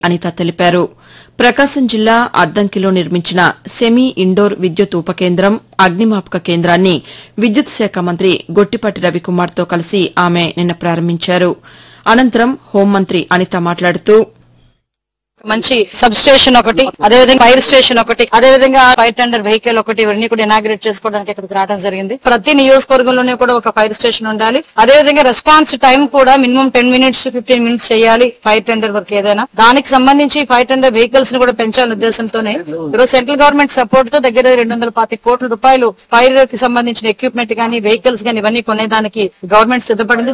అనిత తెలిపారు ప్రకాశం జిల్లా అద్దంకిలో నిర్మించిన సెమీ ఇండోర్ విద్యుత్ ఉపకేంద్రం అగ్నిమాపక కేంద్రాన్ని విద్యుత్ శాఖ మంత్రి గొట్టిపాటి రవికుమార్తో కలిసి ఆమె నిన్న ప్రారంభించారు అనంతరం హోంమంత్రి అనిత మాట్లాడుతూ మంచి సబ్ స్టేషన్ ఒకటి అదే విధంగా ఫైర్ స్టేషన్ ఒకటి అదే విధంగా ఫైర్ టెండర్ వెహికల్ ఒకటి ఇవన్నీ కూడా ఇనాగ్రేట్ చేసుకోవడానికి ఇక్కడికి రావడం జరిగింది ప్రతి నియోజకవర్గంలోనే కూడా ఒక ఫైర్ స్టేషన్ ఉండాలి అదే విధంగా రెస్పాన్స్ టైం కూడా minimum ten minutes fifteen minutes చేయాలి ఫైర్ టెండర్ వర్క్ ఏదైనా దానికి సంబంధించి ఫైర్ టెండర్ వెహికల్స్ ని కూడా పెంచాలనే ఉద్దేశంతోనే ఈరోజు సెంట్రల్ గవర్నమెంట్ సపోర్ట్ తో దగ్గర రెండు వందల పాతి కోట్ల రూపాయలు ఫైర్ కి సంబంధించిన ఎక్విప్మెంట్ గానీ వెహికల్స్ గానీ ఇవన్నీ కొనేదానికి గవర్నమెంట్ సిద్ధపడింది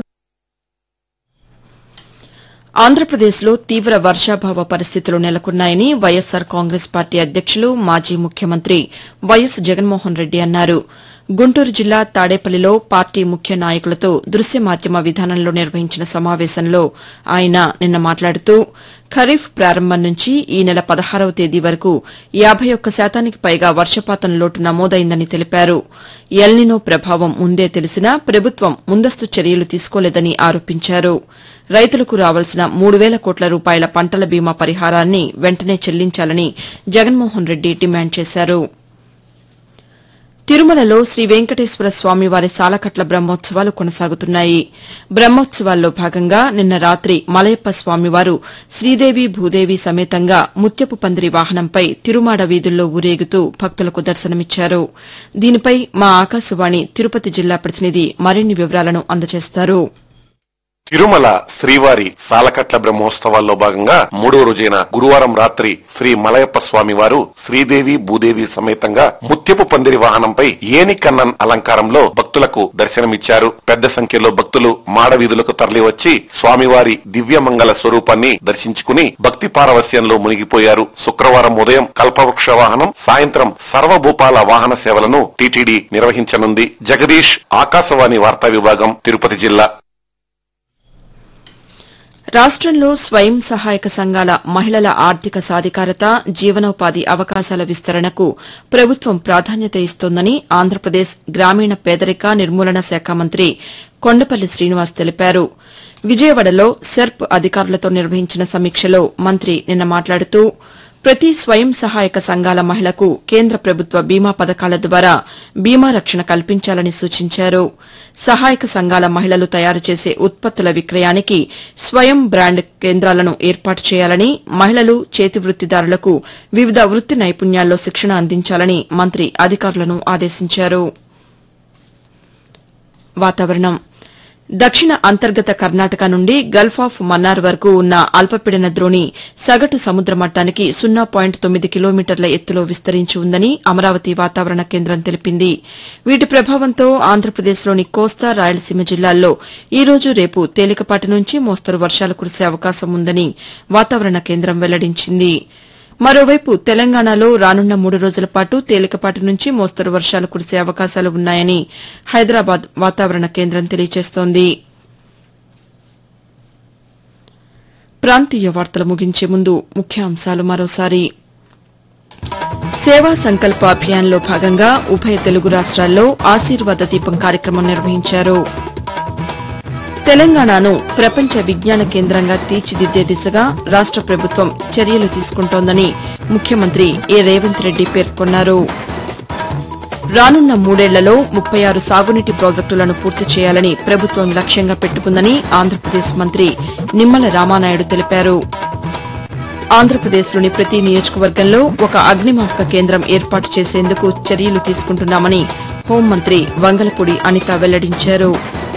ఆంధ్రప్రదేశ్లో తీవ్ర వర్షాభావ పరిస్థితులు నెలకొన్నాయని వైఎస్సార్ కాంగ్రెస్ పార్టీ అధ్యక్షులు మాజీ ముఖ్యమంత్రి వైఎస్ జగన్మోహన్ రెడ్డి అన్నారు గుంటూరు జిల్లా తాడేపల్లిలో పార్టీ ముఖ్య నాయకులతో దృశ్య మాధ్యమ విధానంలో నిర్వహించిన సమావేశంలో ఆయన నిన్న మాట్లాడుతూ ఖరీఫ్ ప్రారంభం నుంచి ఈ నెల పదహారవ తేదీ వరకు యాబై ఒక్క శాతానికి పైగా వర్షపాతం లోటు నమోదైందని తెలిపారు ఎల్నినో ప్రభావం ముందే తెలిసినా ప్రభుత్వం ముందస్తు చర్యలు తీసుకోలేదని ఆరోపించారు రైతులకు రావాల్సిన మూడు వేల కోట్ల రూపాయల పంటల బీమా పరిహారాన్ని వెంటనే చెల్లించాలని జగన్మోహన్ రెడ్డి డిమాండ్ చేశారు తిరుమలలో శ్రీ వెంకటేశ్వర స్వామివారి సాలకట్ల బ్రహ్మోత్సవాలు కొనసాగుతున్నాయి బ్రహ్మోత్సవాల్లో భాగంగా నిన్న రాత్రి మలయప్ప స్వామివారు శ్రీదేవి భూదేవి సమేతంగా ముత్యపు పందిరి వాహనంపై తిరుమాడ వీధుల్లో ఊరేగుతూ భక్తులకు దర్శనమిచ్చారు దీనిపై మా ఆకాశవాణి తిరుపతి జిల్లా ప్రతినిధి మరిన్ని వివరాలను అందజేస్తారు తిరుమల శ్రీవారి సాలకట్ల బ్రహ్మోత్సవాల్లో భాగంగా మూడో రోజైన గురువారం రాత్రి శ్రీ మలయప్ప స్వామి వారు శ్రీదేవి భూదేవి సమేతంగా ముత్యపు పందిరి వాహనంపై ఏనికన్నన్ అలంకారంలో భక్తులకు దర్శనమిచ్చారు పెద్ద సంఖ్యలో భక్తులు మాడవీధులకు తరలివచ్చి స్వామివారి దివ్యమంగళ స్వరూపాన్ని దర్శించుకుని భక్తి పారవస్యంలో మునిగిపోయారు శుక్రవారం ఉదయం కల్పవృక్ష వాహనం సాయంత్రం సర్వభూపాల వాహన సేవలను టీటీడీ నిర్వహించనుంది జగదీష్ ఆకాశవాణి వార్తా విభాగం తిరుపతి జిల్లా రాష్టంలో స్వయం సహాయక సంఘాల మహిళల ఆర్థిక సాధికారత జీవనోపాధి అవకాశాల విస్తరణకు ప్రభుత్వం ప్రాధాన్యత ఇస్తోందని ఆంధ్రప్రదేశ్ గ్రామీణ పేదరిక నిర్మూలన శాఖ మంత్రి కొండపల్లి శ్రీనివాస్ తెలిపారు విజయవాడలో సెర్ప్ అధికారులతో నిర్వహించిన సమీక్షలో మంత్రి నిన్న మాట్లాడుతూ ప్రతి స్వయం సహాయక సంఘాల మహిళకు కేంద్ర ప్రభుత్వ బీమా పథకాల ద్వారా బీమా రక్షణ కల్పించాలని సూచించారు సహాయక సంఘాల మహిళలు తయారు చేసే ఉత్పత్తుల విక్రయానికి స్వయం బ్రాండ్ కేంద్రాలను ఏర్పాటు చేయాలని మహిళలు చేతి వృత్తిదారులకు వివిధ వృత్తి నైపుణ్యాల్లో శిక్షణ అందించాలని మంత్రి అధికారులను ఆదేశించారు వాతావరణం దక్షిణ అంతర్గత కర్ణాటక నుండి గల్ఫ్ ఆఫ్ మన్నార్ వరకు ఉన్న అల్పపీడన ద్రోణి సగటు సముద్ర మట్టానికి సున్నా పాయింట్ తొమ్మిది కిలోమీటర్ల ఎత్తులో విస్తరించి ఉందని అమరావతి వాతావరణ కేంద్రం తెలిపింది వీటి ప్రభావంతో ఆంధ్రప్రదేశ్లోని కోస్తా రాయలసీమ జిల్లాల్లో ఈ రోజు రేపు తేలికపాటి నుంచి మోస్తరు వర్షాలు కురిసే అవకాశం ఉందని వాతావరణ కేంద్రం వెల్లడించింది మరోవైపు తెలంగాణలో రానున్న మూడు రోజుల పాటు తేలికపాటి నుంచి మోస్తరు వర్షాలు కురిసే అవకాశాలు ఉన్నాయని హైదరాబాద్ వాతావరణ కేంద్రం తెలియజేస్తోంది ప్రాంతీయ వార్తలు ముగించే ముందు ముఖ్యాంశాలు మరోసారి సేవా సంకల్ప అభియాన్లో భాగంగా ఉభయ తెలుగు రాష్ట్రాల్లో ఆశీర్వాద దీపం కార్యక్రమం నిర్వహించారు తెలంగాణను ప్రపంచ విజ్ఞాన కేంద్రంగా తీర్చిదిద్దే దిశగా రాష్ట ప్రభుత్వం చర్యలు తీసుకుంటోందని ముఖ్యమంత్రి ఏ రేవంత్ రెడ్డి పేర్కొన్నారు రానున్న మూడేళ్లలో ముప్పై ఆరు సాగునీటి ప్రాజెక్టులను పూర్తి చేయాలని ప్రభుత్వం లక్ష్యంగా పెట్టుకుందని ఆంధ్రప్రదేశ్ మంత్రి నిమ్మల రామానాయుడు తెలిపారు ఆంధ్రప్రదేశ్లోని ప్రతి నియోజకవర్గంలో ఒక అగ్నిమాపక కేంద్రం ఏర్పాటు చేసేందుకు చర్యలు తీసుకుంటున్నామని హోంమంత్రి వంగలపూడి అనిత వెల్లడించారు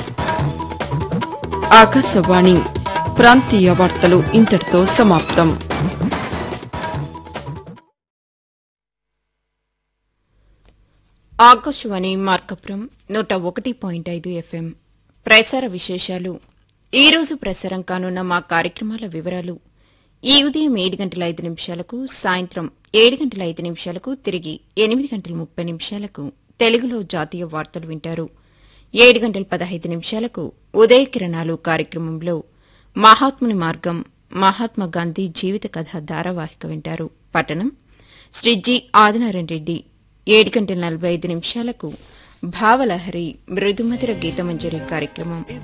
ఆకాశవాణి ప్రాంతీయ వార్తలు ఇంతటితో సమాప్తం ఆకాశవాణి మార్కపురం నూట ఒకటి పాయింట్ ఐదు ఎఫ్ఎం ప్రసార విశేషాలు ఈ రోజు ప్రసారం కానున్న మా కార్యక్రమాల వివరాలు ఈ ఉదయం ఏడు గంటల ఐదు నిమిషాలకు సాయంత్రం ఏడు గంటల ఐదు నిమిషాలకు తిరిగి ఎనిమిది గంటల ముప్పై నిమిషాలకు తెలుగులో జాతీయ వార్తలు వింటారు ఏడు గంటల పదహైదు నిమిషాలకు ఉదయ కిరణాలు కార్యక్రమంలో మహాత్ముని మార్గం మహాత్మా గాంధీ జీవిత కథ ధారావాహిక వింటారు పట్టణం శ్రీ జి ఆదినారాయణ రెడ్డి ఏడు గంటల నలభై ఐదు నిమిషాలకు భావలహరి మృదుమధుర గీతమంజరి కార్యక్రమం